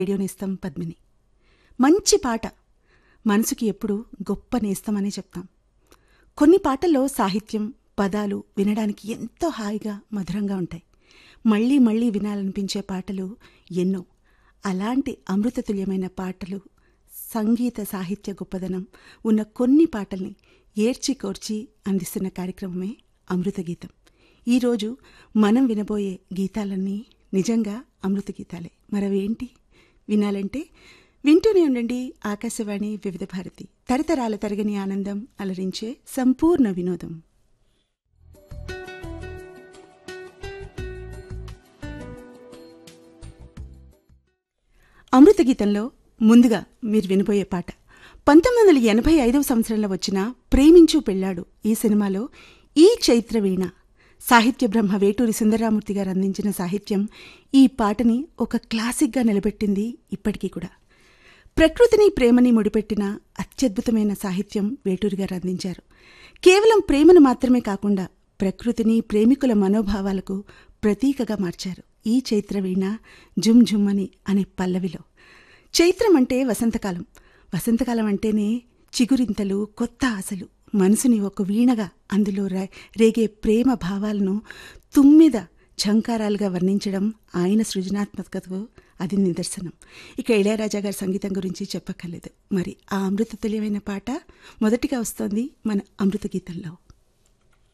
radio నేస్తం పద్మిని మంచి పాట మనసుకి ఎప్పుడు గొప్ప నేస్తమనే చెప్తాం కొన్ని పాటల్లో సాహిత్యం పదాలు వినడానికి ఎంతో హాయిగా మధురంగా ఉంటాయి మళ్ళీ మళ్ళీ వినాలనిపించే పాటలు ఎన్నో అలాంటి అమృతతుల్యమైన పాటలు సంగీత సాహిత్య గొప్పదనం ఉన్న కొన్ని పాటల్ని ఏర్చి కోర్చి అందిస్తున్న కార్యక్రమమే అమృత గీతం ఈరోజు మనం వినబోయే గీతాలన్నీ నిజంగా అమృత గీతాలే మరవేంటి వినాలంటే వింటూనే ఉండండి ఆకాశవాణి వివిధ భారతి తరతరాల తరగని ఆనందం అలరించే సంపూర్ణ వినోదం అమృత గీతంలో ముందుగా మీరు వినబోయే పాట పంతొమ్మిది వందల ఎనభై ఐదవ సంవత్సరంలో వచ్చిన ప్రేమించు పెళ్ళాడు ఈ సినిమాలో ఈ చైత్ర వీణ సాహిత్య బ్రహ్మ వేటూరి సుందరరామూర్తి గారు అందించిన సాహిత్యం ఈ పాటని ఒక క్లాసిక్గా నిలబెట్టింది ఇప్పటికీ కూడా ప్రకృతిని ప్రేమని ముడిపెట్టిన అత్యద్భుతమైన సాహిత్యం వేటూరి గారు అందించారు కేవలం ప్రేమను మాత్రమే కాకుండా ప్రకృతిని ప్రేమికుల మనోభావాలకు ప్రతీకగా మార్చారు ఈ చైత్రవీణ జుమ్ జుమ్మని అనే పల్లవిలో చైత్రం అంటే వసంతకాలం వసంతకాలం అంటేనే చిగురింతలు కొత్త ఆశలు మనసుని ఒక వీణగా అందులో రేగే ప్రేమ భావాలను తుమ్మిద ఝంకారాలుగా వర్ణించడం ఆయన సృజనాత్మకతకు అది నిదర్శనం ఇక ఇళయరాజా గారి సంగీతం గురించి చెప్పక్కర్లేదు మరి ఆ అమృత తెలియమైన పాట మొదటిగా వస్తోంది మన అమృత గీతంలో